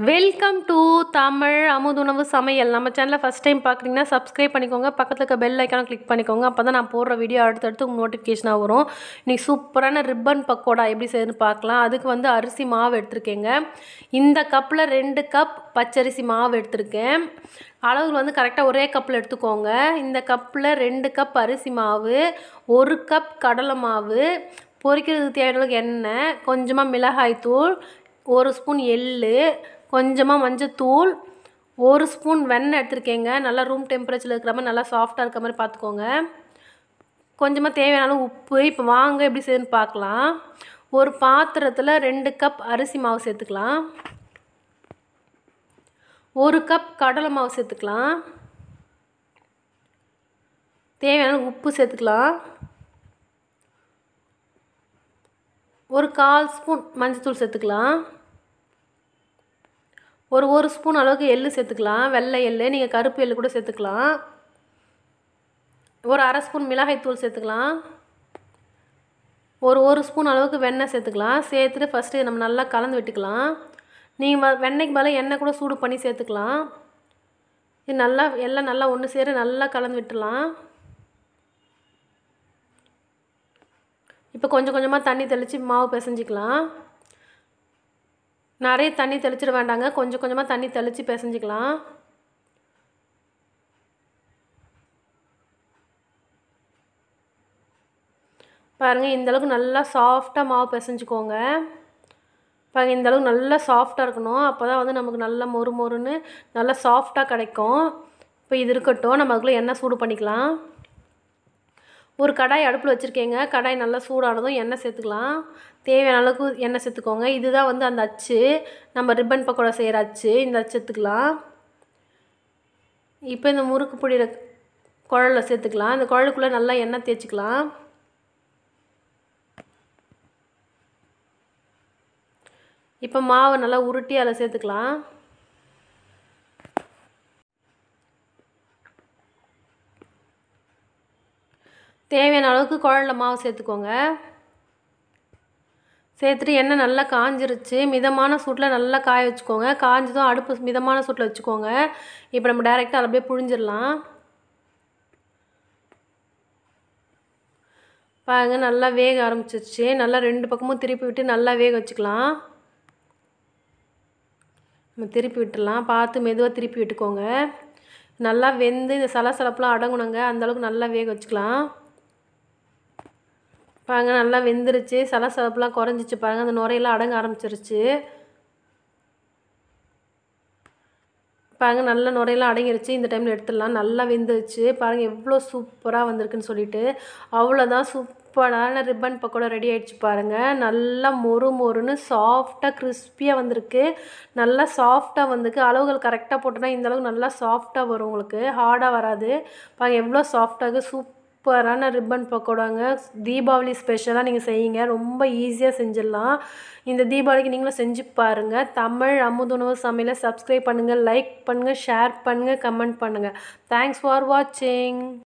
welcome to Tamil அமுதுணவு சமையல் நம்ம சேனலை ஃபஸ்ட் டைம் பார்க்குறீங்கன்னா சப்ஸ்கிரைப் பண்ணிக்கோங்க பக்கத்தில் இருக்க பெல் ஐக்கான கிளிக் பண்ணிக்கோங்க அப்போ தான் நான் போடுற வீடியோ அடுத்தடுத்து உங்களுக்கு நோட்டிஃபிகேஷனாக வரும் இன்றைக்கி சூப்பரான ரிப்பன் பக்கோடா எப்படி செய்யணும்னு பார்க்கலாம் அதுக்கு வந்து அரிசி மாவு எடுத்திருக்கேங்க இந்த கப்பில் ரெண்டு கப் பச்சரிசி மாவு எடுத்திருக்கேன் அளவு வந்து கரெக்டாக ஒரே கப்பில் எடுத்துக்கோங்க இந்த கப்பில் ரெண்டு கப் அரிசி மாவு ஒரு கப் கடலை மாவு பொரிக்கிறதுக்கு தேவையான அளவுக்கு எண்ணெய் கொஞ்சமாக மிளகாய் தூள் ஒரு ஸ்பூன் எள்ளு கொஞ்சமாக மஞ்சத்தூள் ஒரு ஸ்பூன் வெண்ணெய் எடுத்திருக்கேங்க நல்லா ரூம் டெம்பரேச்சரில் இருக்கிற மாதிரி நல்லா சாஃப்டாக இருக்கிற மாதிரி பார்த்துக்கோங்க கொஞ்சமாக தேவையான அளவு உப்பு இப்போ வாங்க எப்படி செய்யணும்னு பார்க்கலாம் ஒரு பாத்திரத்தில் ரெண்டு கப் அரிசி மாவு சேர்த்துக்கலாம் ஒரு கப் கடலை மாவு சேர்த்துக்கலாம் தேவையான அளவு உப்பு சேர்த்துக்கலாம் ஒரு கால் ஸ்பூன் மஞ்சத்தூள் சேர்த்துக்கலாம் ஒரு ஒரு ஸ்பூன் அளவுக்கு எள்ளு சேர்த்துக்கலாம் வெள்ளை எள்ளு நீங்கள் கருப்பு எள்ளு கூட சேர்த்துக்கலாம் ஒரு அரை ஸ்பூன் மிளகாய் தூள் சேர்த்துக்கலாம் ஒரு ஒரு ஸ்பூன் அளவுக்கு வெண்ணெய் சேர்த்துக்கலாம் சேர்த்துட்டு ஃபஸ்ட்டு நம்ம நல்லா கலந்து விட்டுக்கலாம் நீங்கள் வெண்ணெய்க்கு மேலே எண்ணெய் கூட சூடு பண்ணி சேர்த்துக்கலாம் இது நல்லா எல்லாம் நல்லா ஒன்று சேர நல்லா கலந்து விட்டுலாம் இப்போ கொஞ்சம் கொஞ்சமாக தண்ணி தெளித்து மாவு பிசைஞ்சிக்கலாம் நிறைய தண்ணி தெளிச்சிட வேண்டாங்க கொஞ்சம் கொஞ்சமாக தண்ணி தெளித்து பிசைஞ்சிக்கலாம் பாருங்கள் இந்தளவுக்கு நல்லா சாஃப்டாக மாவு பிசைஞ்சிக்கோங்க பாருங்கள் இந்தளவுக்கு நல்லா சாஃப்டாக இருக்கணும் அப்போ தான் வந்து நமக்கு நல்லா மொறு மொறுன்னு நல்லா சாஃப்டாக கிடைக்கும் இப்போ இது இருக்கட்டும் நம்ம அதுக்குள்ளே எண்ணெய் சூடு பண்ணிக்கலாம் ஒரு கடாய் அடுப்பில் வச்சுருக்கேங்க கடாய் நல்லா சூடானதும் எண்ணெய் சேர்த்துக்கலாம் தேவையான அளவுக்கு எண்ணெய் சேர்த்துக்கோங்க இதுதான் வந்து அந்த அச்சு நம்ம ரிப்பன் பக்கோடா செய்கிற அச்சு இந்த அச்சு எடுத்துக்கலாம் இப்போ இந்த முறுக்கு பொடியில் குழலில் சேர்த்துக்கலாம் இந்த குழலுக்குள்ளே நல்லா எண்ணெய் தேய்ச்சிக்கலாம் இப்போ மாவை நல்லா உருட்டி அதில் சேர்த்துக்கலாம் தேவையான அளவுக்கு குழல்ல மாவு சேர்த்துக்கோங்க சேர்த்துட்டு எண்ணெய் நல்லா காஞ்சிருச்சு மிதமான சூட்டில் நல்லா காய வச்சுக்கோங்க காஞ்சதும் அடுப்பு மிதமான சூட்டில் வச்சுக்கோங்க இப்போ நம்ம டேரெக்டாக அதை அப்படியே புழிஞ்சிடலாம் பாருங்க நல்லா வேக ஆரம்பிச்சிருச்சு நல்லா ரெண்டு பக்கமும் திருப்பி விட்டு நல்லா வேக வச்சுக்கலாம் நம்ம திருப்பி விட்டுடலாம் பார்த்து மெதுவாக திருப்பி விட்டுக்கோங்க நல்லா வெந்து இந்த சலசலப்புலாம் அடங்கணுங்க அந்தளவுக்கு நல்லா வேக வச்சுக்கலாம் பாருங்க நல்லா வெந்துருச்சு சலசலப்புலாம் குறைஞ்சிச்சு பாருங்கள் அந்த நுரையெல்லாம் அடங்க ஆரம்பிச்சிருச்சு பாருங்கள் நல்ல நுரையெல்லாம் அடங்கிருச்சு இந்த டைமில் எடுத்துடலாம் நல்லா வெந்துருச்சு பாருங்கள் எவ்வளோ சூப்பராக வந்திருக்குன்னு சொல்லிட்டு அவ்வளோதான் சூப்பரான ரிப்பன் பக்கோடா ரெடி ஆகிடுச்சு பாருங்கள் நல்லா மொறு மொறுன்னு சாஃப்டாக கிறிஸ்பியாக வந்திருக்கு நல்லா சாஃப்டாக வந்திருக்கு அளவுகள் கரெக்டாக போட்டோன்னா இந்த அளவுக்கு நல்லா சாஃப்டாக வரும் உங்களுக்கு ஹார்டாக வராது பாருங்கள் எவ்வளோ சாஃப்டாக சூப் சூப்பரான ரிப்பன் பக்கோடாங்க தீபாவளி ஸ்பெஷலாக நீங்கள் செய்யுங்க ரொம்ப ஈஸியாக செஞ்சிடலாம் இந்த தீபாவளிக்கு நீங்களும் செஞ்சு பாருங்கள் தமிழ் அமுதுணவு சமையலை சப்ஸ்கிரைப் பண்ணுங்கள் லைக் பண்ணுங்கள் ஷேர் பண்ணுங்கள் கமெண்ட் பண்ணுங்கள் தேங்க்ஸ் ஃபார் வாட்சிங்